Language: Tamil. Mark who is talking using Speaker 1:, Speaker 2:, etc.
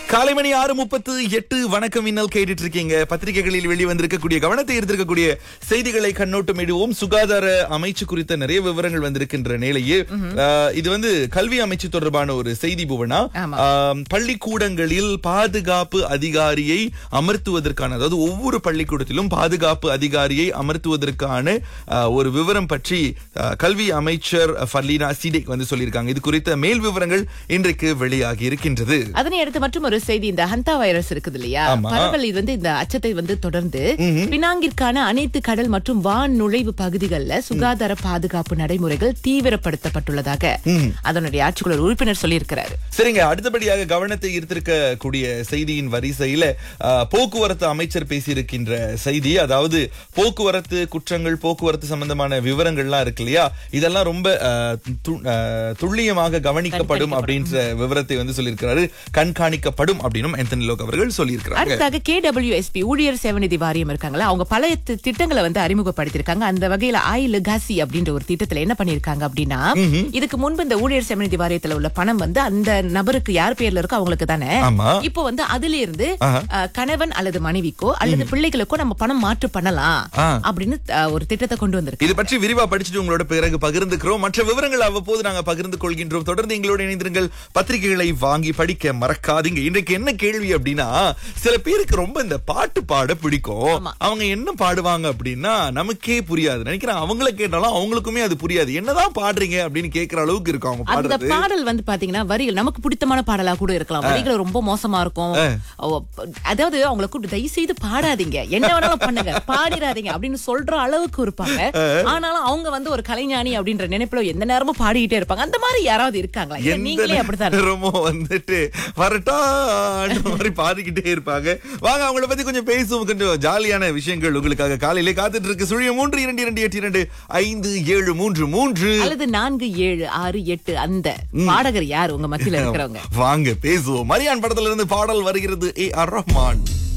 Speaker 1: காலை மணி ஆறு முப்பத்து எட்டு வணக்கம் இன்னல் கேட்டுட்டு இருக்கீங்க பத்திரிகைகளில் வெளிவந்திருக்கக்கூடிய கவனத்தை ஈர்த்திருக்கக்கூடிய செய்திகளை கண்ணோட்டமிடுவோம் சுகாதார அமைச்சு குறித்த நிறைய விவரங்கள் வந்திருக்கின்ற நிலையே ஆஹ், இது வந்து கல்வி அமைச்சு தொடர்பான ஒரு செய்தி புவனா
Speaker 2: ஆமா.
Speaker 1: ஆம், பள்ளிக்கூடங்களில் பாதுகாப்பு அதிகாரியை அமர்த்துவதற்கான அதாவது ஒவ்வொரு பள்ளிக்கூடத்திலும் பாதுகாப்பு அதிகாரியை அமர்த்துவதற்கான ஆஹ், ஒரு விவரம் பற்றி ஆஹ், கல்வி அமைச்சர் ஃபர்லீனா சிடேக் வந்து சொல்லியிருக்காங்க இது குறித்த மேல் விவரங்கள் இன்றைக்கு வெளியாகி இருக்கின்றது
Speaker 2: அதனை அடுத்து மற்றும் ஒரு செய்தி இந்த ஹந்தா வைரஸ் இருக்குது இல்லையா
Speaker 1: ஆமா.
Speaker 2: பரவல் இது வந்து இந்த அச்சத்தை வந்து தொடர்ந்து பினாங்கிற்கான அனைத்து கடல் மற்றும் வான் நுழைவு பகுதிகளில் சுகாதார பாதுகாப்பு நடைமுறைகள் தீவிரப்படுத்தப்பட்டுள்ளதாக அதனுடைய ஆட்சிக்குழு உறுப்பினர் சொல்லியிருக்கிறாரு
Speaker 1: சரிங்க அடுத்தபடியாக கவனத்தை ஈர்த்திருக்க கூடிய செய்தியின் வரிசையில ஆஹ், போக்குவரத்து அமைச்சர் பேசியிருக்கின்ற செய்தி அதாவது போக்குவரத்து குற்றங்கள் போக்குவரத்து சம்பந்தமான விவரங்கள்லாம் இருக்கு இல்லையா இதெல்லாம் ரொம்ப ஆஹ், து- ஆஹ், துல்லியமாக கவனிக்கப்படும் அப்படின்ற விவரத்தை வந்து சொல்லியிருக்கிறாரு கண்காணிக்கப்படும் அப்படின்னும் ஆந்தனி லோக் அவர்கள் சொல்லியிருக்கிறாங்க
Speaker 2: அடுத்ததாக கேடபிள்யூஎஸ்பி ஊழியர் சேவநிதி வாரியம் இருக்காங்களா அவங்க பல தி- திட்டங்களை வந்து அறிமுகப்படுத்திருக்காங்க அந்த வகையில ஆய் லெகாசி அப்படின்ற ஒரு திட்டத்துல என்ன பண்ணிருக்காங்க அப்படின்னா இதுக்கு முன்பு இந்த ஊழியர் சேவநிதி வாரியத்துல உள்ள பணம் வந்து அந்த நபருக்கு யார் பேர்ல இருக்கோ அவங்களுக்கு தானே
Speaker 1: ஆமா
Speaker 2: இப்போ வந்து அதுல இருந்து
Speaker 1: ஆஹா.
Speaker 2: அஹ், கணவன் அல்லது மனைவிக்கோ அல்லது பிள்ளைகளுக்கோ நம்ம பணம் மாற்று பண்ணலாம்
Speaker 1: ஆ.
Speaker 2: அப்படின்னு அஹ், ஒரு திட்டத்தை கொண்டு வந்திருக்கு
Speaker 1: இது பற்றி விரிவா படிச்சுட்டு உங்களோட பிறகு பகிர்ந்துக்கிறோம் மற்ற விவரங்கள் அவ்வப்போது நாங்க பகிர்ந்து கொள்கின்றோம் தொடர்ந்து எங்களோட இணைந்திருங்கள் பத்திரிகைகளை வாங்கி படிக்க மறக்காதீங்க இன்றைக்கு என்ன கேள்வி அப்படின்னா சில பேருக்கு ரொம்ப இந்த பாட்டு பாட பிடிக்கும் அவங்க என்ன பாடுவாங்க அப்படின்னா நமக்கே புரியாது நினைக்கிறேன் அவங்கள கேட்டாலும் அவங்களுக்குமே அது புரியாது என்னதான் பாடுறீங்க அப்படின்னு கேக்குற அளவுக்கு இருக்கும் அவங்க
Speaker 2: அந்த
Speaker 1: பாடுறது
Speaker 2: பாடல் வந்து பாத்தீங்கன்னா வரிகள் நமக்கு பிடித்தமான பாடலா கூட இருக்கலாம் வரிகள் ரொம்ப மோசமா இருக்கும் ஓ, அதாவது அவங்களை கூப்பிட்டு தயவு செய்து பாடாதீங்க என்ன வேணாலும் பண்ணுங்க பாடிடாதீங்க அப்படின்னு சொல்ற அளவுக்கு இருப்பாங்க ஆனாலும் அவங்க வந்து ஒரு கலைஞானி அப்படின்ற நினைப்புல எந்த நேரமும் பாடிக்கிட்டே இருப்பாங்க அந்த மாதிரி யாராவது இருக்காங்களா இல்ல
Speaker 1: எந்த
Speaker 2: நீங்களே அப்படித்தான்
Speaker 1: நேரமும் வந்துட்டு வரட்டா மாதிரி பாடிக்கிட்டே இருப்பாங்க வாங்க அவங்கள பத்தி கொஞ்சம் பேசுவோம் கொஞ்சம் ஜாலியான விஷயங்கள் உங்களுக்காக காலையிலே காத்துட்டு இருக்கு சுழிய மூன்று இரண்டு இரண்டு எட்டு இரண்டு ஐந்து ஏழு மூன்று மூன்று
Speaker 2: அல்லது நான்கு ஏழு ஆறு எட்டு அந்த பாடகர் யார் உங்க மத்தியில இருக்கிறவங்க
Speaker 1: வாங்க பேசுவோம் மரியான் படத்துல இருந்து பாடல் வருகிறது ஏ ஆர் ரஹ்மான்